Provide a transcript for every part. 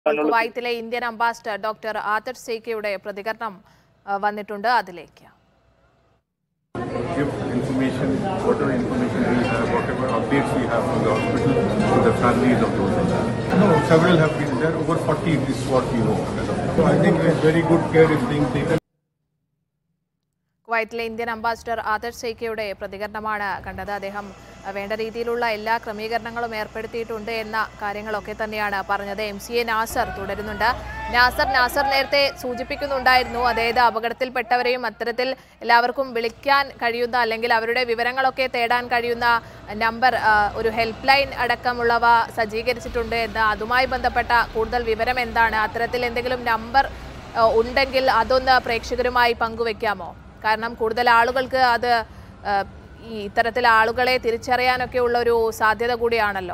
കുവൈത്തിലെ Indian ambassador doctor Adarsh സേക്കയുടെ പ്രതികരണം ആ, വന്നിട്ടുണ്ട് അതിലേക്ക് give information, whatever information we have, whatever updates we have from the hospital to the families of those in there. No, several have been there. Over 40 is what we know. as of now. So I think very good care is being taken. കുവൈത്തിലെ Indian ambassador Adarsh സേക്കയുടെ പ്രതികരണമാണ് കണ്ടത് അദ്ദേഹം ആ, വേണ്ട രീതിയിലുള്ള എല്ലാ ക്രമീകരണങ്ങളും ഏർപ്പെടുത്തിയിട്ടുണ്ട് എന്ന കാര്യങ്ങളൊക്കെ തന്നെയാണ് പറഞ്ഞത് എം സി എ നാസർ തുടരുന്നുണ്ട് നാസർ നാസർ നേരത്തെ സൂചിപ്പിക്കുന്നുണ്ടായിരുന്നു അതായത് അപകടത്തിൽപ്പെട്ടവരെയും അത്തരത്തിൽ എല്ലാവർക്കും വിളിക്കാൻ കഴിയുന്ന അല്ലെങ്കിൽ അവരുടെ വിവരങ്ങളൊക്കെ തേടാൻ കഴിയുന്ന നമ്പർ ആ, ഒരു ഹെൽപ്പ് ലൈൻ അടക്കമുള്ളവ സജ്ജീകരിച്ചിട്ടുണ്ട് എന്ന് അതുമായി ബന്ധപ്പെട്ട കൂടുതൽ വിവരം എന്താണ് അത്തരത്തിൽ എന്തെങ്കിലും നമ്പർ ആ, ഉണ്ടെങ്കിൽ അതൊന്ന് പ്രേക്ഷകരുമായി പങ്കുവെക്കാമോ കാരണം കൂടുതൽ ആളുകൾക്ക് അത് ആ, ഈ ഇത്തരത്തിൽ ആളുകളെ തിരിച്ചറിയാനൊക്കെ ഉള്ള ഒരു സാധ്യത കൂടിയാണല്ലോ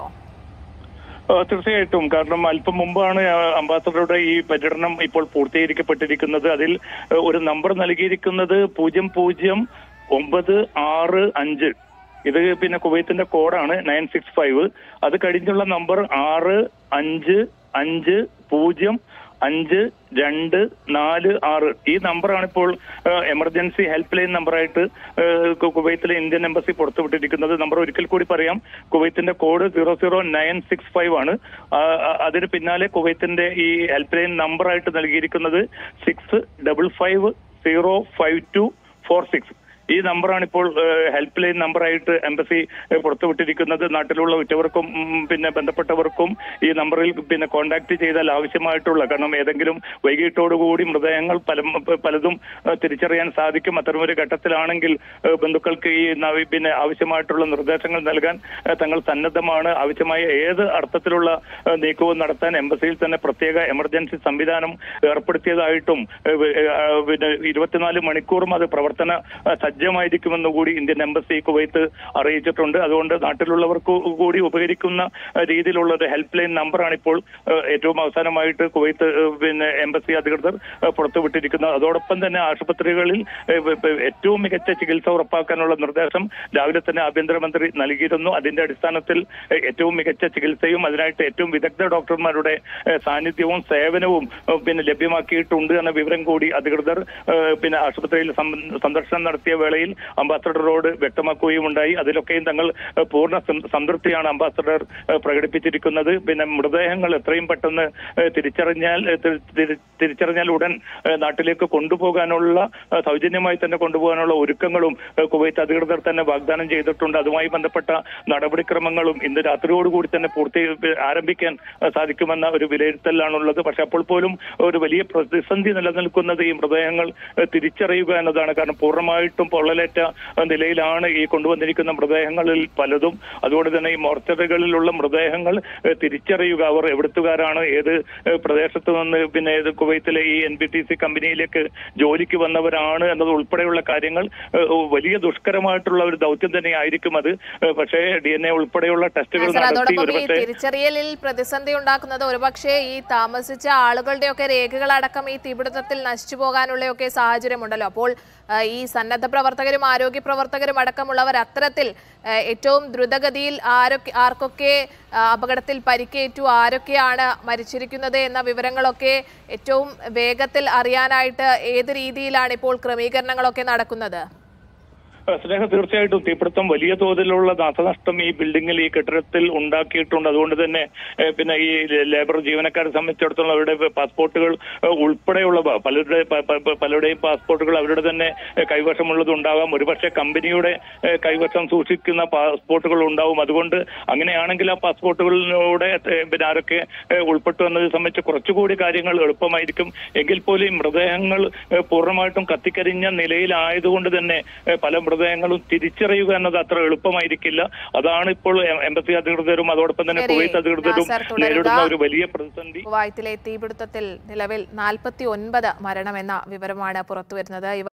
ആ, തീർച്ചയായിട്ടും കാരണം അല്പം മുമ്പാണ് ആ, അംബാസഡറുടെ ഈ പര്യടനം ഇപ്പോൾ പൂർത്തീകരിക്കപ്പെട്ടിരിക്കുന്നത് അതിൽ ആ, ഒരു നമ്പർ നൽകിയിരിക്കുന്നത് പൂജ്യം പൂജ്യം ഒമ്പത് ആറ് അഞ്ച് ഇത് പിന്നെ കുവൈത്തിന്റെ കോഡാണ് നയൻ സിക്സ് ഫൈവ് അത് കഴിഞ്ഞുള്ള നമ്പർ ആറ് അഞ്ച് അഞ്ച് പൂജ്യം അഞ്ച് രണ്ട് നാല് ആറ് ഈ നമ്പറാണ് ഇപ്പോൾ എമർജൻസി ഹെൽപ്പ് ലൈൻ നമ്പറായിട്ട് ഏഹ്, കു- കുവൈത്തിലെ ഇന്ത്യൻ എംബസി പുറത്തുവിട്ടിരിക്കുന്നത് നമ്പർ ഒരിക്കൽ കൂടി പറയാം കുവൈത്തിന്റെ code zero zero nine six five ആണ് ആ, ആ, അതിന് പിന്നാലെ കുവൈത്തിന്റെ ഈ ഹെൽപ്പ് ലൈൻ നമ്പറായിട്ട് നൽകിയിരിക്കുന്നത് six double five zero five two four six ഈ നമ്പറാണ് ഇപ്പോൾ ഹെൽപ്പ് ലൈൻ നമ്പറായിട്ട് എംബസി ഏഹ്, പുറത്തുവിട്ടിരിക്കുന്നത് നാട്ടിലുള്ള ഉറ്റവർക്കും ഉം, പിന്നെ ബന്ധപ്പെട്ടവർക്കും ഈ നമ്പറിൽ പിന്നെ കോൺടാക്ട് ചെയ്താൽ ആവശ്യമായിട്ടുള്ള കാരണം ഏതെങ്കിലും വൈകിട്ടോടുകൂടി മൃതദേഹങ്ങൾ പല പലതും ഏഹ്, തിരിച്ചറിയാൻ സാധിക്കും അത്തരമൊരു ഘട്ടത്തിലാണെങ്കിൽ ഏഹ്, ബന്ധുക്കൾക്ക് ഈ നവി- പിന്നെ ആവശ്യമായിട്ടുള്ള നിർദ്ദേശങ്ങൾ നൽകാൻ ഏഹ്, തങ്ങൾ സന്നദ്ധമാണ് ആവശ്യമായ ഏത് അർത്ഥത്തിലുള്ള ഏഹ്, നീക്കവും നടത്താൻ എംബസിയിൽ തന്നെ പ്രത്യേക എമർജൻസി സംവിധാനം ഏർപ്പെടുത്തിയതായിട്ടും ഏഹ്, വ- ഏഹ്, പിന്നെ ഇരുപത്തിനാല് മണിക്കൂറും അത് പ്രവർത്തന ഏഹ്, സജ്ജമായിരിക്കുമെന്ന് കൂടി ഇന്ത്യൻ എംബസി കുവൈത്ത് അറിയിച്ചിട്ടുണ്ട് അതുകൊണ്ട് നാട്ടിലുള്ളവർക്ക് കൂടി ഉപകരിക്കുന്ന ഏഹ്, രീതിയിലുള്ള ഒരു ഹെൽപ്പ് ലൈൻ നമ്പറാണ് ഇപ്പോൾ ഏഹ്, ഏറ്റവും അവസാനമായിട്ട് കുവൈത്ത് ഏഹ്, പിന്നെ എംബസി അധികൃതർ ഏഹ്, പുറത്തുവിട്ടിരിക്കുന്നത് അതോടൊപ്പം തന്നെ ആശുപത്രികളിൽ ഏഹ്, വ- വ- ഏറ്റവും മികച്ച ചികിത്സ ഉറപ്പാക്കാനുള്ള നിർദ്ദേശം രാവിലെ തന്നെ ആഭ്യന്തരമന്ത്രി നൽകിയിരുന്നു അതിന്റെ അടിസ്ഥാനത്തിൽ ഏഹ്, ഏറ്റവും മികച്ച ചികിത്സയും അതിനായിട്ട് ഏറ്റവും വിദഗ്ധ ഡോക്ടർമാരുടെ ഏഹ്, സാന്നിധ്യവും സേവനവും ഏഹ്, പിന്നെ ലഭ്യമാക്കിയിട്ടുണ്ട് എന്ന വിവരം കൂടി അധികൃതർ ഏഹ്, പിന്നെ ആശുപത്രിയിൽ സം- സന്ദർശനം നടത്തിയ വേളയിൽ അംബാസഡറോട് വ്യക്തമാക്കുകയും ഉണ്ടായി അതിലൊക്കെയും തങ്ങൾ ഏഹ്, പൂർണ്ണ സം- സംതൃപ്തിയാണ് അംബാസഡർ ഏഹ്, പ്രകടിപ്പിച്ചിരിക്കുന്നത് പിന്നെ മൃതദേഹങ്ങൾ എത്രയും പെട്ടെന്ന് ഏഹ്, തിരിച്ചറിഞ്ഞാൽ ഏഹ്, തിരി- തിരി- തിരിച്ചറിഞ്ഞാൽ ഉടൻ ഏഹ്, നാട്ടിലേക്ക് കൊണ്ടുപോകാനുള്ള ഏഹ്, സൗജന്യമായി തന്നെ കൊണ്ടുപോകാനുള്ള ഒരുക്കങ്ങളും ഏഹ്, കുവൈത്ത് അധികൃതർ തന്നെ വാഗ്ദാനം ചെയ്തിട്ടുണ്ട് അതുമായി ബന്ധപ്പെട്ട നടപടിക്രമങ്ങളും ഇന്ന് രാത്രിയോടുകൂടി തന്നെ പൂർത്തി ആരംഭിക്കാൻ ഏഹ്, സാധിക്കുമെന്ന ഒരു വിലയിരുത്തലാണുള്ളത് പക്ഷെ അപ്പോൾ പോലും ഒരു വലിയ പ്രതിസന്ധി നിലനിൽക്കുന്നത് ഈ മൃതദേഹങ്ങൾ ഏഹ്, തിരിച്ചറിയുക എന്നതാണ് കാരണം പൂർണ്ണമായിട്ടും പൊള്ളലേറ്റ ഏഹ്, നിലയിലാണ് ഈ കൊണ്ടുവന്നിരിക്കുന്ന മൃതദേഹങ്ങളിൽ പലതും അതുകൊണ്ട് തന്നെ ഈ മോർച്ചറികളിലുള്ള മൃതദേഹങ്ങൾ ഏഹ്, തിരിച്ചറിയുക അവർ എവിടുത്തുകാരാണ് ഏത് ഏഹ്, പ്രദേശത്ത് നിന്ന് പിന്നെ ഏത് കുവൈത്തിലെ ഈ എൻ ബി ടി സി കമ്പനിയിലേക്ക് ജോലിക്ക് വന്നവരാണ് എന്നത് ഉൾപ്പെടെയുള്ള കാര്യങ്ങൾ ഏഹ്, വലിയ ദുഷ്കരമായിട്ടുള്ള ഒരു ദൗത്യം തന്നെ ആയിരിക്കും അത് ഏഹ്, പക്ഷേ ഡി എൻ എ ഉൾപ്പെടെയുള്ള ടെസ്റ്റുകൾ സർ നടത്തി അതോടൊപ്പം ഈ ഒരുപക്ഷെ തിരിച്ചറിയലിൽ പ്രതിസന്ധി ഉണ്ടാക്കുന്നത് ഒരുപക്ഷെ ഈ താമസിച്ച ആളുകളുടെയൊക്കെ രേഖകളടക്കം ഈ തീപിടുത്തത്തിൽ നശിച്ചു പോകാനുള്ളയൊക്കെ സാഹചര്യമുണ്ടല്ലോ അപ്പോൾ ആ, ഈ സന്നദ്ധ പ്രവർത്തകരും ആരോഗ്യ പ്രവർത്തകരും അടക്കമുള്ളവർ അത്തരത്തിൽ ആ, ഏറ്റവും ദ്രുതഗതിയിൽ ആരൊക്കെ ആർക്കൊക്കെ ആ, അപകടത്തിൽ പരിക്കേറ്റു ആരൊക്കെയാണ് മരിച്ചിരിക്കുന്നത് എന്ന വിവരങ്ങളൊക്കെ ഏറ്റവും വേഗത്തിൽ അറിയാനായിട്ട് ഏത് രീതിയിലാണ് ഇപ്പോൾ ക്രമീകരണങ്ങളൊക്കെ നടക്കുന്നത് സ്നേഹ തീർച്ചയായിട്ടും തീപിടുത്തം വലിയ തോതിലുള്ള നാശനഷ്ടം ഈ ബിൽഡിങ്ങിൽ ഈ കെട്ടിടത്തിൽ ഉണ്ടാക്കിയിട്ടുണ്ട് അതുകൊണ്ട് തന്നെ ഏഹ്, പിന്നെ ഈ ലേബർ ജീവനക്കാരെ സംബന്ധിച്ചിടത്തോളം അവരുടെ പാസ്പോർട്ടുകൾ ഏഹ്, ഉൾപ്പെടെയുള്ളവ പലരുടെ പ- പ- പ- പലരുടെയും പാസ്പോർട്ടുകൾ അവരുടെ തന്നെ ഏഹ്, കൈവശമുള്ളത് ഉണ്ടാകാം ഒരുപക്ഷെ കമ്പനിയുടെ ഏഹ്, കൈവശം സൂക്ഷിക്കുന്ന പാസ്പോർട്ടുകൾ ഉണ്ടാവും അതുകൊണ്ട് അങ്ങനെയാണെങ്കിൽ ആ പാസ്പോർട്ടുകളിലൂടെ ഏഹ്, പിന്നെ ആരൊക്കെ ഏഹ്, ഉൾപ്പെട്ടു എന്നത് സംബന്ധിച്ച് കുറച്ചുകൂടി കാര്യങ്ങൾ എളുപ്പമായിരിക്കും എങ്കിൽ പോലും ഈ മൃതദേഹങ്ങൾ ഏഹ്, പൂർണ്ണമായിട്ടും കത്തിക്കരിഞ്ഞ നിലയിലായതുകൊണ്ട് തന്നെ ഏഹ്, പല മൃതദേഹങ്ങളും തിരിച്ചറിയുക എന്നത് അത്ര എളുപ്പമായിരിക്കില്ല അതാണ് ഇപ്പോൾ എം- എംബസി അധികൃതരും അതോടൊപ്പം തന്നെ ശരി. കുവൈത്ത് അധികൃതരും നാസർ തുടരുക. നേരിടുന്ന ഒരു വലിയ പ്രതിസന്ധി കുവൈത്തിലെ തീപിടുത്തത്തിൽ നിലവിൽ നാൽപ്പത്തി ഒൻപത് മരണമെന്ന വിവരമാണ് പുറത്തുവരുന്നത് ഇവ